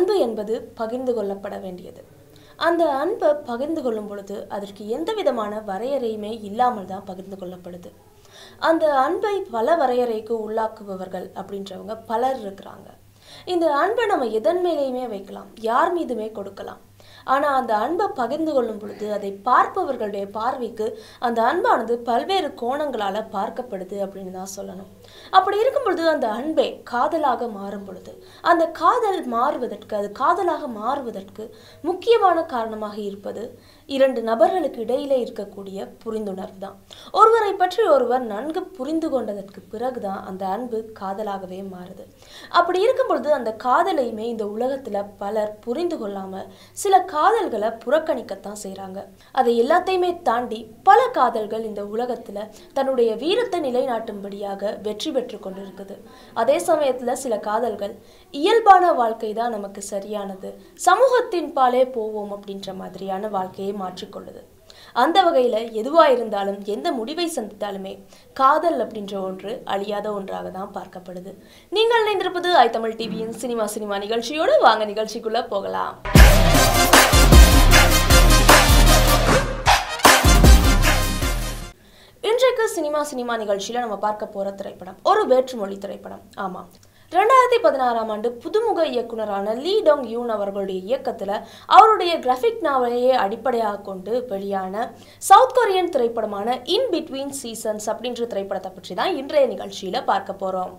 அன்பு என்பது பகிர்ந்து கொள்ளப்பட வேண்டியது அந்த அன்பை பகிர்ந்து கொள்ளும் பொழுது அதற்கு எந்த விதமான வரையறையுமே இல்லாமல் தான் பகிர்ந்து கொள்ளப்படுது அந்த அன்பை பல வரையறைக்கு உள்ளாக்குபவர்கள் அப்படின்றவங்க பலர் இருக்கிறாங்க இந்த அன்பை நம்ம எதன் மேலேயுமே வைக்கலாம் யார் மீதுமே கொடுக்கலாம் ஆனால் அந்த அன்பை பகிர்ந்து கொள்ளும் பொழுது அதை பார்ப்பவர்களுடைய பார்வைக்கு அந்த அன்பானது பல்வேறு கோணங்களால் பார்க்கப்படுது அப்படின்னு தான் சொல்லணும் அப்படி இருக்கும் பொழுது அந்த அன்பை காதலாக மாறும் பொழுது அந்த காதல் மாறுவதற்கு அது காதலாக மாறுவதற்கு முக்கியமான காரணமாக இருப்பது இரண்டு நபர்களுக்கு இடையிலே இருக்கக்கூடிய புரிந்துணர்வு தான் ஒருவரை பற்றி ஒருவர் நன்கு புரிந்து கொண்டதற்கு பிறகுதான் அந்த அன்பு காதலாகவே மாறுது அப்படி இருக்கும் பொழுது அந்த காதலையுமே இந்த உலகத்துல பலர் புரிந்து கொள்ளாம சில காதல்களை புறக்கணிக்கத்தான் செய்றாங்க அதை எல்லாத்தையுமே தாண்டி பல காதல்கள் இந்த உலகத்துல தன்னுடைய வீரத்தை நிலைநாட்டும்படியாக வெற்றி பெற்று கொண்டிருக்குது அதே சமயத்துல சில காதல்கள் இயல்பான வாழ்க்கை தான் நமக்கு சரியானது சமூகத்தின் பாலே போவோம் அப்படின்ற மாதிரியான வாழ்க்கையை மாற்றிக்கொள்ளுது அந்த வகையில எதுவா இருந்தாலும் எந்த முடிவை சந்தித்தாலுமே காதல் அப்படின்ற ஒன்று அழியாத ஒன்றாக தான் பார்க்கப்படுது நீங்கள் இணைந்திருப்பது ஐ தமிழ் டிவியின் சினிமா சினிமா நிகழ்ச்சியோடு வாங்க நிகழ்ச்சிக்குள்ள போகலாம் இன்றைக்கு சினிமா சினிமா நிகழ்ச்சியில நம்ம பார்க்க போற திரைப்படம் ஒரு வேற்றுமொழி திரைப்படம் ஆமா ரெண்டாயிரத்தி பதினாறாம் ஆண்டு புதுமுக இயக்குனரான லீ டோங் யூன் அவர்களுடைய இயக்கத்துல அவருடைய கிராஃபிக் நாவலையே அடிப்படையாக கொண்டு வெளியான சவுத் கொரியன் திரைப்படமான இன் பிட்வீன் சீசன்ஸ் அப்படின்ற திரைப்படத்தை பற்றி தான் இன்றைய நிகழ்ச்சியில பார்க்க போறோம்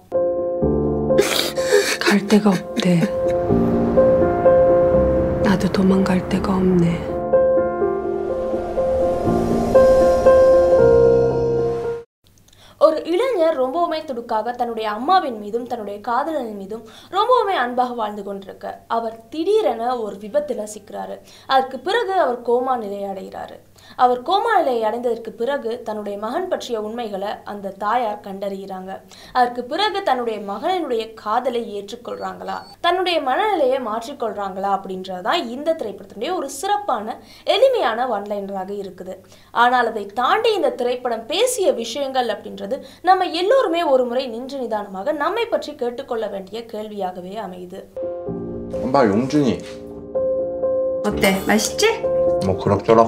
갈 데가 없대. 나도 도망갈 데가 없네. ஒரு இளைஞர் ரொம்பவுமே துடுக்காக தன்னுடைய அம்மாவின் மீதும் தன்னுடைய காதலனின் மீதும் ரொம்பவுமே அன்பாக வாழ்ந்து கொண்டிருக்க அவர் திடீரென ஒரு விபத்துல சிக்கிறாரு அதற்கு பிறகு அவர் கோமா நிலை அடைகிறாரு அவர் கோமா நிலையை அடைந்ததற்கு பிறகு தன்னுடைய மகன் பற்றிய உண்மைகளை அந்த தாயார் கண்டறிகிறாங்க அதற்கு பிறகு தன்னுடைய மகனினுடைய காதலை ஏற்றுக்கொள்றாங்களா தன்னுடைய மனநிலையை மாற்றிக்கொள்றாங்களா அப்படின்றதுதான் இந்த திரைப்படத்தினுடைய ஒரு சிறப்பான எளிமையான ஒன்லைனராக இருக்குது ஆனால் அதை தாண்டி இந்த திரைப்படம் பேசிய விஷயங்கள் அப்படின்றது நம்ம எல்லோருமே ஒரு முறை நின்று நிதானமாக நம்மை பற்றி கேட்டுக்கொள்ள வேண்டிய கேள்வியாகவே அமையுது 엄마 용준이 어때? 맛있지? 뭐 그럭저럭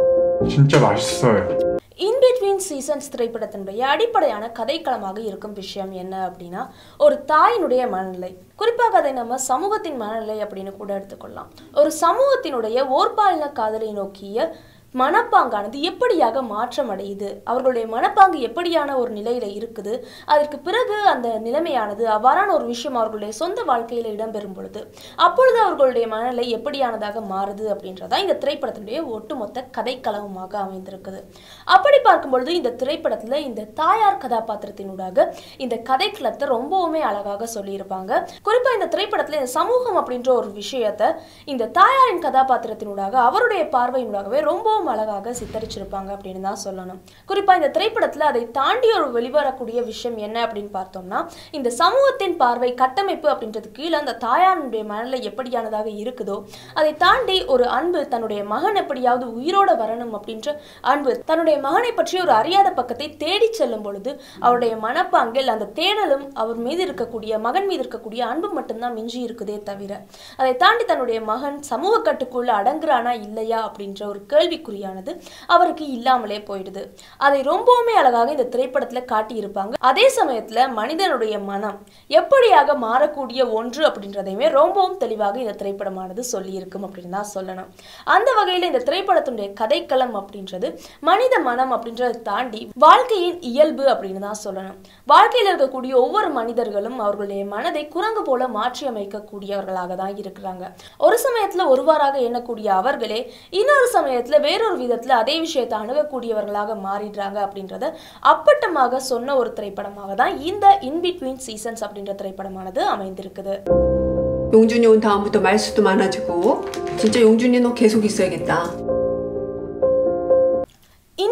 진짜 맛있어요. இன் பிட்வீன் சீசன்ஸ் திரைப்படத்தினுடைய அடிப்படையான கதைக்களமாக இருக்கும் விஷயம் என்ன அப்படின்னா ஒரு தாயினுடைய மனநிலை குறிப்பாக அதை நம்ம சமூகத்தின் மனநிலை அப்படின்னு கூட எடுத்துக்கொள்ளலாம் ஒரு சமூகத்தினுடைய ஓர்பாலின காதலை நோக்கிய மனப்பாங்கானது எப்படியாக மாற்றம் அடையுது அவர்களுடைய மனப்பாங்கு எப்படியான ஒரு நிலையில இருக்குது அதற்கு பிறகு அந்த நிலைமையானது அவ்வாறான ஒரு விஷயம் அவர்களுடைய சொந்த வாழ்க்கையில இடம்பெறும் பொழுது அப்பொழுது அவர்களுடைய மனநிலை எப்படியானதாக மாறுது அப்படின்றதா இந்த திரைப்படத்தினுடைய ஒட்டுமொத்த கதைக்களமாக அமைந்திருக்குது அப்படி பார்க்கும் பொழுது இந்த திரைப்படத்துல இந்த தாயார் கதாபாத்திரத்தினூடாக இந்த கதைக்களத்தை ரொம்பவுமே அழகாக சொல்லியிருப்பாங்க குறிப்பா இந்த திரைப்படத்துல இந்த சமூகம் அப்படின்ற ஒரு விஷயத்தை இந்த தாயாரின் கதாபாத்திரத்தினூடாக அவருடைய பார்வையினூடாகவே ரொம்பவும் அழகாக சித்தரிச்சிருப்பாங்க அப்படின்னு தான் சொல்லணும் குறிப்பா இந்த திரைப்படத்துல அதை தாண்டி ஒரு வெளிவரக்கூடிய விஷயம் என்ன அப்படின்னு பார்த்தோம்னா இந்த சமூகத்தின் பார்வை கட்டமைப்பு அப்படின்றது கீழே அந்த தாயாருடைய மனநிலை எப்படியானதாக இருக்குதோ அதை தாண்டி ஒரு அன்பு தன்னுடைய மகன் எப்படியாவது உயிரோட வரணும் அப்படின்ற அன்பு தன்னுடைய மகனை பற்றி ஒரு அறியாத பக்கத்தை தேடி செல்லும் பொழுது அவருடைய மனப்பாங்கில் அந்த தேடலும் அவர் மீது இருக்கக்கூடிய மகன் மீது இருக்கக்கூடிய அன்பு மட்டும்தான் மிஞ்சி இருக்குதே தவிர அதை தாண்டி தன்னுடைய மகன் சமூக கட்டுக்குள்ள அடங்குறானா இல்லையா அப்படின்ற ஒரு கேள்விக்குறியானது அவருக்கு இல்லாமலே போயிடுது அதை ரொம்பவுமே அழகாக இந்த திரைப்படத்துல காட்டியிருப்பாங்க அதே சமயத்துல மனிதனுடைய மனம் எப்படியாக மாறக்கூடிய ஒன்று அப்படின்றதையுமே ரொம்பவும் தெளிவாக இந்த திரைப்படமானது சொல்லியிருக்கும் அப்படின்னு தான் சொல்லணும் அந்த வகையில இந்த திரைப்படத்தினுடைய கதைக்களம் அப்படின்றது மனித மனம் அப்படின்றதை தாண்டி வாழ்க்கையின் இயல்பு அப்படின்னு தான் சொல்லணும் வாழ்க்கையில் இருக்கக்கூடிய ஒவ்வொரு மனிதர்களும் அவர்களுடைய மனதை குரங்கு போல மாற்றி அமைக்கக்கூடியவர்களாக தான் இருக்கிறாங்க ஒரு சமயத்துல ஒருவாறாக எண்ணக்கூடிய அவர்களே இன்னொரு சமயத்துல வேறொரு விதத்துல அதே விஷயத்தை அணுகக்கூடியவர்களாக மாறிடுறாங்க அப்படின்றத அப்பட்டமாக சொன்ன ஒரு திரைப்படமாக தான் இந்த இன்பிட்வீன் சீசன்ஸ் அப்படின்ற திரைப்படமானது அமைந்திருக்குது 용준이 온 다음부터 말수도 많아지고 진짜 용준이 너 계속 있어야겠다. இன்பிட்வீன்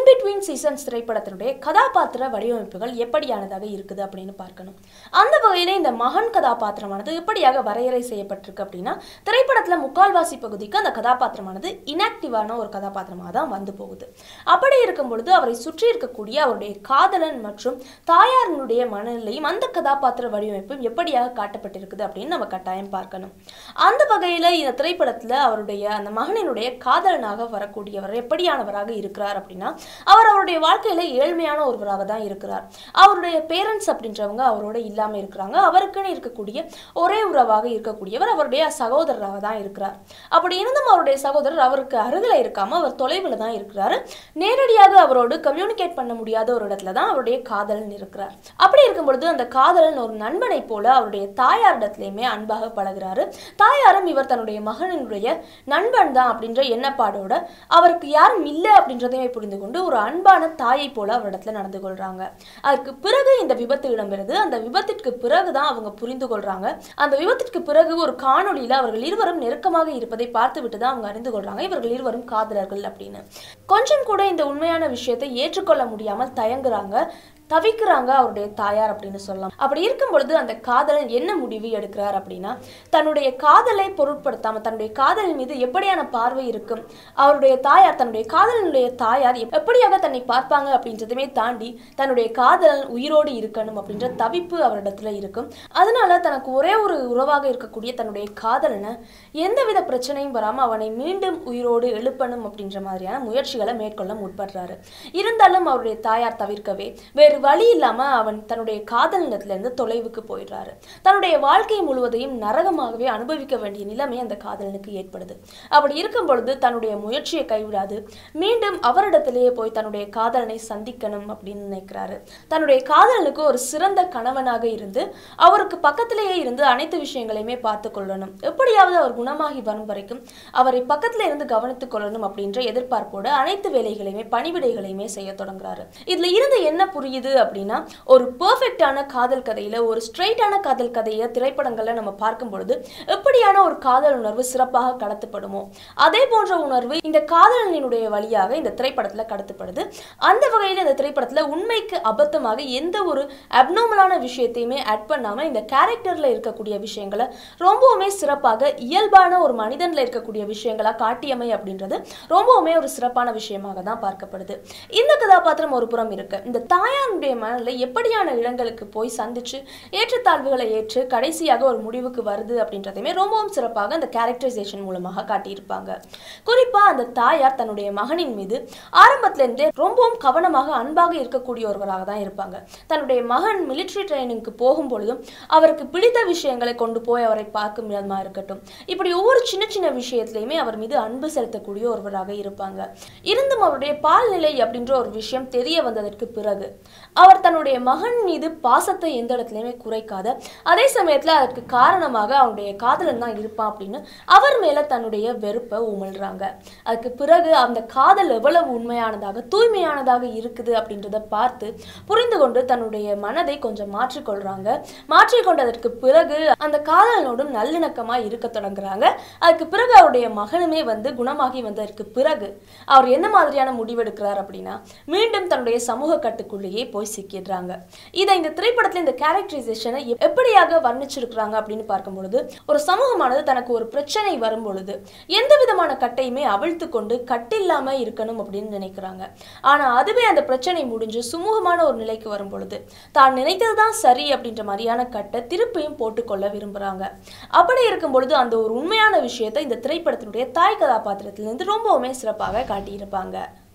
சீசன்ஸ் திரைப்படத்தினுடைய கதாபாத்திர வடிவமைப்புகள் எப்படியானதாக இருக்குது அப்படின்னு பார்க்கணும் அந்த வகையில இந்த மகன் கதாபாத்திரமானது எப்படியாக வரையறை செய்யப்பட்டிருக்கு அப்படின்னா திரைப்படத்துல முக்கால்வாசி பகுதிக்கு அந்த கதாபாத்திரமானது இனாக்டிவான ஒரு கதாபாத்திரமாக தான் வந்து போகுது அப்படி இருக்கும் பொழுது அவரை சுற்றி இருக்கக்கூடிய அவருடைய காதலன் மற்றும் தாயாரினுடைய மனநிலையும் அந்த கதாபாத்திர வடிவமைப்பும் எப்படியாக காட்டப்பட்டிருக்குது அப்படின்னு நம்ம கட்டாயம் பார்க்கணும் அந்த வகையில இந்த திரைப்படத்துல அவருடைய அந்த மகனினுடைய காதலனாக வரக்கூடியவர் எப்படியானவராக இருக்கிறார் அப்படின்னா அவர் அவருடைய வாழ்க்கையில ஏழ்மையான ஒருவராக தான் இருக்கிறார் அவருடைய பேரண்ட்ஸ் அப்படின்றவங்க அவரோட இல்லாம இருக்கிறாங்க அவருக்குன்னு இருக்கக்கூடிய ஒரே உறவாக இருக்கக்கூடியவர் அவருடைய சகோதரராக தான் இருக்கிறார் அப்படி இருந்தும் அவருடைய சகோதரர் அவருக்கு அருகில இருக்காம அவர் தொலைவில் தான் இருக்கிறாரு நேரடியாக அவரோடு கம்யூனிகேட் பண்ண முடியாத ஒரு இடத்துல தான் அவருடைய காதலன் இருக்கிறார் அப்படி இருக்கும் பொழுது அந்த காதலன் ஒரு நண்பனை போல அவருடைய தாயாரிடத்திலையுமே அன்பாக பழகுறாரு தாயாரும் இவர் தன்னுடைய மகனினுடைய நண்பன் தான் அப்படின்ற எண்ணப்பாடோட அவருக்கு யாரும் இல்லை அப்படின்றதையுமே புரிந்து கொண்டு ஒரு அன்பான தாயை போல அவரிடத்துல நடந்து கொள்றாங்க அதுக்கு பிறகு இந்த விபத்து இடம்பெறுது அந்த விபத்திற்கு பிறகு தான் அவங்க புரிந்து கொள்றாங்க அந்த விபத்திற்கு பிறகு ஒரு காணொளியில அவர்கள் இருவரும் நெருக்கமாக இருப்பதை பார்த்துவிட்டு தான் அவங்க அறிந்து கொள்றாங்க இவர்கள் இருவரும் காதலர்கள் அப்படின்னு கொஞ்சம் கூட இந்த உண்மையான விஷயத்தை ஏற்றுக்கொள்ள முடியாமல் தயங்குறாங்க தவிக்கிறாங்க அவருடைய தாயார் அப்படின்னு சொல்லலாம் அப்படி இருக்கும் பொழுது அந்த காதலன் என்ன முடிவு எடுக்கிறார் அப்படின்னா தன்னுடைய காதலை பொருட்படுத்தாம தன்னுடைய காதலின் மீது எப்படியான பார்வை இருக்கும் அவருடைய தாயார் தன்னுடைய காதலனுடைய தாயார் எப்- எப்படியாக தன்னை பார்ப்பாங்க அப்படின்றதுமே தாண்டி தன்னுடைய காதலன் உயிரோடு இருக்கணும் அப்படின்ற தவிப்பு அவரிடத்துல இருக்கும் அதனால தனக்கு ஒரே ஒரு உறவாக இருக்கக்கூடிய தன்னுடைய காதலனை எந்தவித பிரச்சனையும் வராம அவனை மீண்டும் உயிரோடு எழுப்பணும் அப்படின்ற மாதிரியான முயற்சிகளை மேற்கொள்ள முற்படுறாரு இருந்தாலும் அவருடைய தாயார் தவிர்க்கவே வேறு வழி இல்லாம அவன் தன்னுடைய காதலினத்துல இருந்து தொலைவுக்கு போயிடுறாரு தன்னுடைய வாழ்க்கை முழுவதையும் நரகமாகவே அனுபவிக்க வேண்டிய நிலைமை அந்த காதலனுக்கு ஏற்படுது அப்படி இருக்கும் பொழுது தன்னுடைய முயற்சியை கைவிடாது மீண்டும் அவரிடத்திலேயே போய் தன்னுடைய காதலனை சந்திக்கணும் அப்படின்னு நினைக்கிறாரு தன்னுடைய காதலனுக்கு ஒரு சிறந்த கணவனாக இருந்து அவருக்கு பக்கத்திலேயே இருந்து அனைத்து விஷயங்களையுமே பார்த்து கொள்ளணும் எப்படியாவது அவர் குணமாகி வரும் வரைக்கும் அவரை பக்கத்துல இருந்து கவனித்துக் கொள்ளணும் அப்படின்ற எதிர்பார்ப்போட அனைத்து வேலைகளையுமே பணிவிடைகளையுமே செய்ய தொடங்குறாரு இதுல இருந்து என்ன புரியுது அப்படின்னா ஒரு பெர்ஃபெக்டான காதல் கதையில ஒரு ஸ்ட்ரைட்டான காதல் கதையை திரைப்படங்கள்ல நம்ம பார்க்கும் பொழுது எப்படியான ஒரு காதல் உணர்வு சிறப்பாக கடத்தப்படுமோ அதே போன்ற உணர்வு இந்த காதலனினுடைய வழியாக இந்த திரைப்படத்துல கடத்தப்படுது அந்த வகையில இந்த திரைப்படத்துல உண்மைக்கு அபத்தமாக எந்த ஒரு அப்நார்மலான விஷயத்தையுமே ஆட் பண்ணாம இந்த கேரக்டர்ல இருக்கக்கூடிய விஷயங்களை ரொம்பவுமே சிறப்பாக இயல்பான ஒரு மனிதன்ல இருக்கக்கூடிய விஷயங்களா காட்டியமை அப்படின்றது ரொம்பவுமே ஒரு சிறப்பான விஷயமாக தான் பார்க்கப்படுது இந்த கதாபாத்திரம் ஒரு புறம் இருக்கு இந்த தாயாருடைய மனநிலை எப்படியான இடங்களுக்கு போய் சந்திச்சு ஏற்றத்தாழ்வுகளை ஏற்று கடைசியாக ஒரு முடிவுக்கு வருது அப்படின்றதையுமே ரொம்பவும் சிறப்பாக அந்த கேரக்டரைசேஷன் மூலமாக காட்டியிருப்பாங்க குறிப்பா அந்த தாயார் தன்னுடைய மகனின் மீது ஆரம்பத்துல இருந்தே ரொம்பவும் கவனமாக அன்பாக இருக்கக்கூடிய ஒருவராக தான் இருப்பாங்க தன்னுடைய மகன் மிலிட்ரி ட்ரைனிங்க்கு போகும் பொழுதும் அவருக்கு பிடித்த விஷயங்களை கொண்டு போய் அவரை பார்க்கும் விதமா இருக்கட்டும் இப்படி ஒவ்வொரு சின்ன சின்ன விஷயத்திலையுமே அவர் மீது அன்பு செலுத்தக்கூடிய ஒருவராக இருப்பாங்க இருந்தும் அவருடைய பால்நிலை அப்படின்ற ஒரு விஷயம் தெரிய வந்ததற்கு பிறகு அவர் தன்னுடைய மகன் மீது பாசத்தை எந்த இடத்துலையுமே குறைக்காத அதே சமயத்துல அதற்கு காரணமாக அவனுடைய காதலன் தான் இருப்பான் அப்படின்னு அவர் மேல தன்னுடைய வெறுப்பை உமிழ்றாங்க அதுக்கு பிறகு அந்த காதல் எவ்வளவு உண்மையானதாக தூய்மையானதாக இருக்குது அப்படின்றத பார்த்து புரிந்து கொண்டு தன்னுடைய மனதை கொஞ்சம் மாற்றிக்கொள்றாங்க மாற்றிக்கொண்டதற்கு பிறகு அந்த காதலனோடும் நல்லிணக்கமா இருக்க தொடங்குறாங்க அதுக்கு பிறகு அவருடைய மகனுமே வந்து குணமாகி வந்ததற்கு பிறகு அவர் என்ன மாதிரியான முடிவெடுக்கிறார் அப்படின்னா மீண்டும் தன்னுடைய சமூக கட்டுக்குள்ளேயே போய் சிக்கிடுறாங்க இதை இந்த திரைப்படத்துல இந்த கேரக்டரைசேஷனை எப்படியாக வர்ணிச்சிருக்கிறாங்க அப்படின்னு பார்க்கும் பொழுது ஒரு சமூகமானது தனக்கு ஒரு பிரச்சனை வரும் பொழுது எந்த விதமான கட்டையுமே அவிழ்த்து கொண்டு கட்டில்லாம இருக்கணும் அப்படின்னு நினைக்கிறாங்க ஆனா அதுவே அந்த பிரச்சனை முடிஞ்சு சுமூகமான ஒரு நிலைக்கு வரும் பொழுது தான் நினைத்ததுதான் சரி அப்படின்ற மாதிரியான கட்டை திருப்பியும் போட்டுக்கொள்ள விரும்புறாங்க அப்படி இருக்கும் பொழுது அந்த ஒரு உண்மையான விஷயத்தை இந்த திரைப்படத்தினுடைய தாய் கதாபாத்திரத்திலிருந்து ரொம்பவுமே சிறப்பாக காட்டியிருப்பாங்க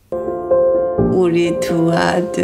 우리 두 아들.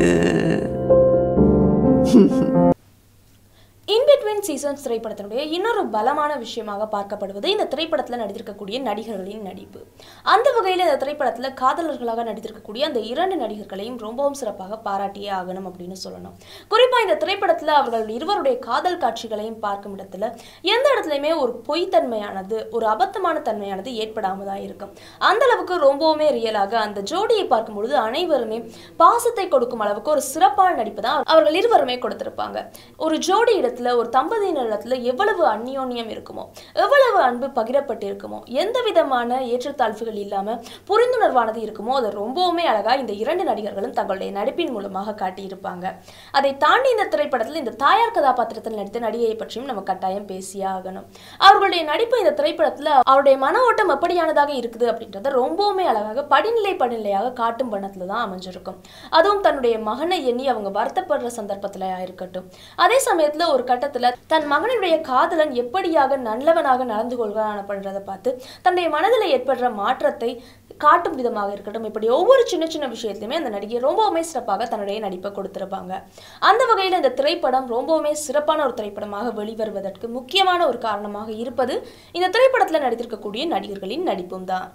இன்பிட்வீன் சீசன்ஸ் திரைப்படத்தினுடைய இன்னொரு பலமான விஷயமாக பார்க்கப்படுவது இந்த திரைப்படத்தில் நடித்திருக்கக்கூடிய நடிகர்களின் நடிப்பு அந்த வகையில் இந்த திரைப்படத்தில் காதலர்களாக நடித்திருக்கக்கூடிய அந்த இரண்டு நடிகர்களையும் ரொம்பவும் சிறப்பாக பாராட்டியே ஆகணும் அப்படின்னு சொல்லணும் குறிப்பாக இந்த திரைப்படத்தில் அவர்கள் இருவருடைய காதல் காட்சிகளையும் பார்க்கும் இடத்துல எந்த இடத்துலையுமே ஒரு பொய்த்தன்மையானது ஒரு அபத்தமான தன்மையானது ஏற்படாமல் தான் இருக்கும் அந்த அளவுக்கு ரொம்பவுமே ரியலாக அந்த ஜோடியை பார்க்கும் பொழுது அனைவருமே பாசத்தை கொடுக்கும் அளவுக்கு ஒரு சிறப்பான நடிப்பு தான் அவர்கள் இருவருமே கொடுத்திருப்பாங்க ஒரு ஜோடி இடத்துல ஒரு தம்பதி தம்பதியினரிடத்துல எவ்வளவு அந்யோன்யம் இருக்குமோ எவ்வளவு அன்பு பகிரப்பட்டிருக்குமோ எந்த விதமான ஏற்றத்தாழ்வுகள் இல்லாம புரிந்துணர்வானது இருக்குமோ அதை ரொம்பவுமே அழகா இந்த இரண்டு நடிகர்களும் தங்களுடைய நடிப்பின் மூலமாக காட்டியிருப்பாங்க அதை தாண்டி இந்த திரைப்படத்தில் இந்த தாயார் கதாபாத்திரத்தில் நடித்த நடிகையை பற்றியும் நம்ம கட்டாயம் பேசியே ஆகணும் அவர்களுடைய நடிப்பு இந்த திரைப்படத்துல அவருடைய மன ஓட்டம் எப்படியானதாக இருக்குது அப்படின்றத ரொம்பவுமே அழகாக படிநிலை படிநிலையாக காட்டும் வண்ணத்துல தான் அமைஞ்சிருக்கும் அதுவும் தன்னுடைய மகனை எண்ணி அவங்க வருத்தப்படுற சந்தர்ப்பத்துல இருக்கட்டும் அதே சமயத்துல ஒரு கட்டத்துல தன் மகனுடைய காதலன் எப்படியாக நல்லவனாக நடந்து கொள்கிறான் அப்படின்றத பார்த்து தன்னுடைய மனதில் ஏற்படுற மாற்றத்தை காட்டும் விதமாக இருக்கட்டும் இப்படி ஒவ்வொரு சின்ன சின்ன விஷயத்தையுமே அந்த நடிகை ரொம்பவுமே சிறப்பாக தன்னுடைய நடிப்பை கொடுத்திருப்பாங்க அந்த வகையில் இந்த திரைப்படம் ரொம்பவுமே சிறப்பான ஒரு திரைப்படமாக வெளிவருவதற்கு முக்கியமான ஒரு காரணமாக இருப்பது இந்த திரைப்படத்தில் நடித்திருக்கக்கூடிய நடிகர்களின் நடிப்பும் தான்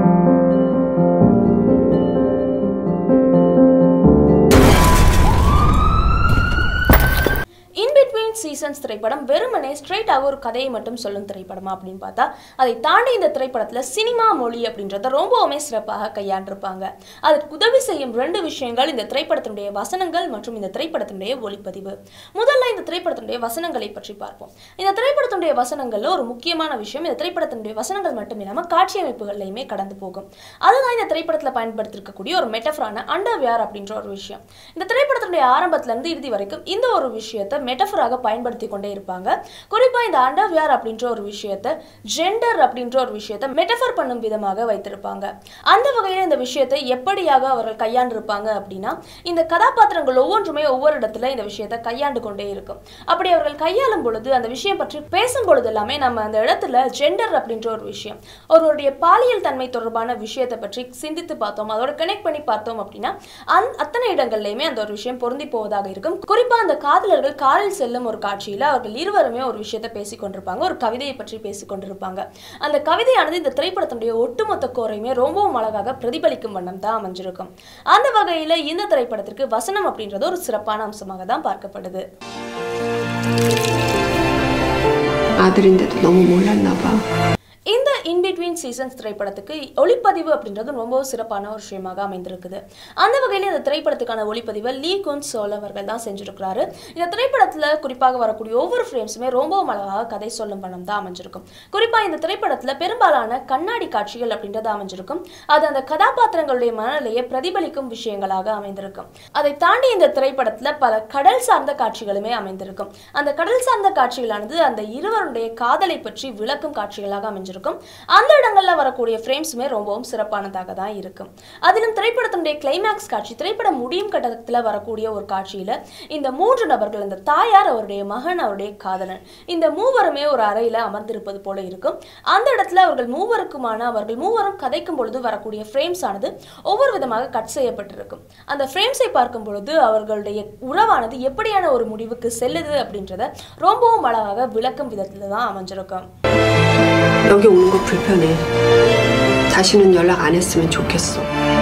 இன்பிட்வீன் சீசன்ஸ் திரைப்படம் வெறுமனே ஸ்ட்ரைட்டாக ஒரு கதையை மட்டும் சொல்லும் திரைப்படமா அப்படின்னு பார்த்தா அதை தாண்டி இந்த திரைப்படத்தில் சினிமா மொழி அப்படின்றத ரொம்பவுமே சிறப்பாக கையாண்டிருப்பாங்க அதற்கு உதவி செய்யும் ரெண்டு விஷயங்கள் இந்த திரைப்படத்தினுடைய வசனங்கள் மற்றும் இந்த திரைப்படத்தினுடைய ஒளிப்பதிவு முதல்ல இந்த திரைப்படத்தினுடைய வசனங்களை பற்றி பார்ப்போம் இந்த திரைப்படத்தினுடைய வசனங்கள்ல ஒரு முக்கியமான விஷயம் இந்த திரைப்படத்தினுடைய வசனங்கள் மட்டும் இல்லாமல் காட்சி அமைப்புகள்லையுமே கடந்து போகும் அதுதான் இந்த திரைப்படத்தில் பயன்படுத்திருக்கக்கூடிய ஒரு மெட்டஃபரான அண்டர்வியார் அப்படின்ற ஒரு விஷயம் இந்த திரைப்படத்தினுடைய ஆரம்பத்துல இருந்து இறுதி வரைக்கும் இந்த ஒரு விஷயத்தை மெட்டஃபராக பயன்படுத்தி கொண்டே இருப்பாங்க குறிப்பா இந்த அண்டர்வியார் அப்படின்ற ஒரு விஷயத்தை ஜெண்டர் அப்படின்ற ஒரு விஷயத்தை மெட்டஃபர் பண்ணும் விதமாக வைத்திருப்பாங்க அந்த வகையில் இந்த விஷயத்தை எப்படியாக அவர்கள் கையாண்டிருப்பாங்க அப்படின்னா இந்த கதாபாத்திரங்கள் ஒவ்வொன்றுமே ஒவ்வொரு இடத்துல இந்த விஷயத்தை கையாண்டு கொண்டே இருக்கும் அப்படி அவர்கள் கையாளும் பொழுது அந்த விஷயம் பற்றி பேசும் பொழுது எல்லாமே நம்ம அந்த இடத்துல ஜெண்டர் அப்படின்ற ஒரு விஷயம் ஒருவருடைய பாலியல் தன்மை தொடர்பான விஷயத்தை பற்றி சிந்தித்து பார்த்தோம் அதோட கனெக்ட் பண்ணி பார்த்தோம் அப்படின்னா அந் அத்தனை இடங்கள்லையுமே அந்த ஒரு விஷயம் பொருந்தி போவதாக இருக்கும் குறிப்பா அந்த காதலர்கள் காரில் செல்லும் ஒரு காட்சியில அவர்கள் இருவருமே ஒரு விஷயத்தை பேசிக் கொண்டிருப்பாங்க ஒரு கவிதையை பற்றி பேசிக் கொண்டிருப்பாங்க அந்த கவிதையானது இந்த திரைப்படத்தினுடைய ஒட்டுமொத்த கோரையுமே ரொம்பவும் அழகாக பிரதிபலிக்கும் வண்ணம் தான் அமைஞ்சிருக்கும் அந்த வகையில இந்த திரைப்படத்திற்கு வசனம் அப்படின்றது ஒரு சிறப்பான அம்சமாக தான் பார்க்கப்படுது 아들인데도 너무 몰랐나 봐. இந்த இன்பிட்வீன் சீசன்ஸ் திரைப்படத்துக்கு ஒளிப்பதிவு அப்படின்றது ரொம்பவும் சிறப்பான ஒரு விஷயமாக அமைந்திருக்குது அந்த வகையில் இந்த திரைப்படத்துக்கான ஒளிப்பதிவை லீ குன் சோல் அவர்கள் தான் செஞ்சிருக்கிறாரு இந்த திரைப்படத்தில் குறிப்பாக வரக்கூடிய ஒவ்வொரு ஃப்ரேம்ஸுமே ரொம்பவும் அழகாக கதை சொல்லும் பணம் தான் அமைஞ்சிருக்கும் குறிப்பாக இந்த திரைப்படத்தில் பெரும்பாலான கண்ணாடி காட்சிகள் அப்படின்றது அமைஞ்சிருக்கும் அது அந்த கதாபாத்திரங்களுடைய மனநிலையை பிரதிபலிக்கும் விஷயங்களாக அமைந்திருக்கும் அதை தாண்டி இந்த திரைப்படத்தில் பல கடல் சார்ந்த காட்சிகளுமே அமைந்திருக்கும் அந்த கடல் சார்ந்த காட்சிகளானது அந்த இருவருடைய காதலை பற்றி விளக்கும் காட்சிகளாக அமைஞ்சிருக்கும் அந்த இடங்கள்ல வரக்கூடிய ஃப்ரேம்ஸுமே ரொம்பவும் சிறப்பானதாக தான் இருக்கும் அதிலும் திரைப்படத்தினுடைய கிளைமேக்ஸ் காட்சி திரைப்படம் முடியும் கட்டத்தில் வரக்கூடிய ஒரு காட்சியில இந்த மூன்று நபர்கள் இந்த தாயார் அவருடைய மகன் அவருடைய காதலன் இந்த மூவருமே ஒரு அறையில அமர்ந்திருப்பது போல இருக்கும் அந்த இடத்துல அவர்கள் மூவருக்குமான அவர்கள் மூவரும் கதைக்கும் பொழுது வரக்கூடிய ஃப்ரேம்ஸ் ஆனது ஒவ்வொரு விதமாக கட் செய்யப்பட்டிருக்கும் அந்த ஃப்ரேம்ஸை பார்க்கும் பொழுது அவர்களுடைய உறவானது எப்படியான ஒரு முடிவுக்கு செல்லுது அப்படின்றத ரொம்பவும் அழகாக விளக்கும் விதத்துல தான் அமைஞ்சிருக்கும் 여기 오는 거 불편해. 다시는 연락 안 했으면 좋겠어.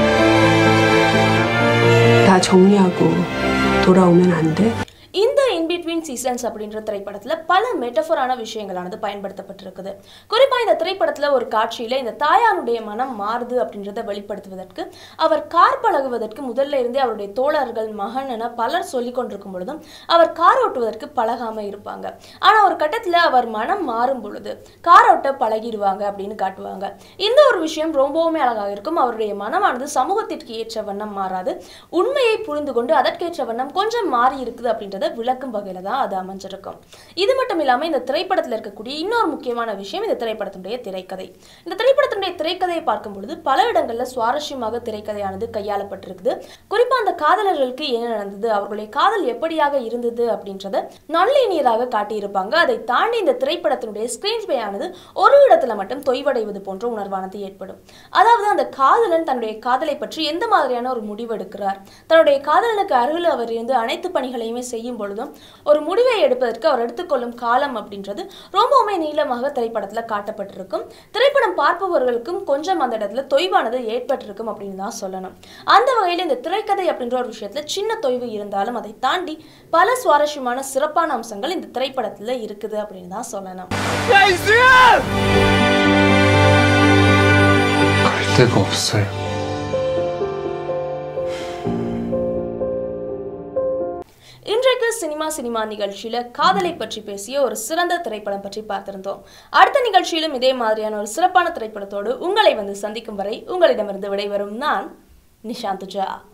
다 정리하고 돌아오면 안 돼? இந்த இன்பிட்வீன் சீசன்ஸ் அப்படின்ற திரைப்படத்துல பல மெட்டஃபரான விஷயங்களானது பயன்படுத்தப்பட்டிருக்குது குறிப்பா இந்த திரைப்படத்துல ஒரு காட்சியில இந்த தாயாருடைய மனம் மாறுது அப்படின்றத வெளிப்படுத்துவதற்கு அவர் கார் பழகுவதற்கு முதல்ல இருந்தே அவருடைய தோழர்கள் மகன் என பலர் சொல்லிக் கொண்டிருக்கும் பொழுதும் அவர் கார் ஓட்டுவதற்கு பழகாம இருப்பாங்க ஆனா ஒரு கட்டத்துல அவர் மனம் மாறும் பொழுது கார் ஓட்ட பழகிடுவாங்க அப்படின்னு காட்டுவாங்க இந்த ஒரு விஷயம் ரொம்பவுமே அழகாக இருக்கும் அவருடைய மனமானது சமூகத்திற்கு ஏற்ற வண்ணம் மாறாது உண்மையை புரிந்து கொண்டு அதற்கேற்ற வண்ணம் கொஞ்சம் மாறி இருக்குது அப்படின்றத விளக்கும் வகையில தான் அது அமைஞ்சிருக்கும் இது மட்டும் இல்லாம இந்த திரைப்படத்தில் இருக்கக்கூடிய இன்னொரு முக்கியமான விஷயம் இந்த திரைப்படத்தினுடைய திரைக்கதை இந்த திரைப்படத்தினுடைய திரைக்கதையை பார்க்கும் பொழுது பல இடங்கள்ல சுவாரஸ்யமாக திரைக்கதையானது கையாளப்பட்டிருக்குது குறிப்பா அந்த காதலர்களுக்கு என்ன நடந்தது அவர்களுடைய காதல் எப்படியாக இருந்தது அப்படின்றத நல்லினியராக காட்டியிருப்பாங்க அதை தாண்டி இந்த திரைப்படத்தினுடைய ஸ்கிரீன் பிளே ஆனது ஒரு இடத்துல மட்டும் தொய்வடைவது போன்ற உணர்வானது ஏற்படும் அதாவது அந்த காதலன் தன்னுடைய காதலை பற்றி எந்த மாதிரியான ஒரு முடிவு எடுக்கிறார் தன்னுடைய காதலனுக்கு அருகில் அவர் இருந்து அனைத்து பணிகளையுமே செய்யும் பொழுதும் ஒரு முடிவை எடுப்பதற்கு அவர் எடுத்துக்கொள்ளும் காலம் அப்படின்றது ரொம்பவுமே நீளமாக திரைப்படத்தில் காட்டப்பட்டிருக்கும் திரைப்படம் பார்ப்பவர்களுக்கும் கொஞ்சம் அந்த இடத்துல தொய்வானது ஏற்பட்டிருக்கும் அப்படின்னு தான் சொல்லணும் அந்த வகையில் இந்த திரைக்கதை அப்படின்ற ஒரு விஷயத்துல சின்ன தொய்வு இருந்தாலும் அதை தாண்டி பல சுவாரஸ்யமான சிறப்பான அம்சங்கள் இந்த திரைப்படத்துல இருக்குது அப்படின்னு தான் சொல்லணும் 갈 데가 없어요. இன்றைக்கு சினிமா சினிமா நிகழ்ச்சியில காதலை பற்றி பேசிய ஒரு சிறந்த திரைப்படம் பற்றி பார்த்திருந்தோம் அடுத்த நிகழ்ச்சியிலும் இதே மாதிரியான ஒரு சிறப்பான திரைப்படத்தோடு உங்களை வந்து சந்திக்கும் வரை உங்களிடமிருந்து விடைபெறும் நான் நிஷாந்த் ஜா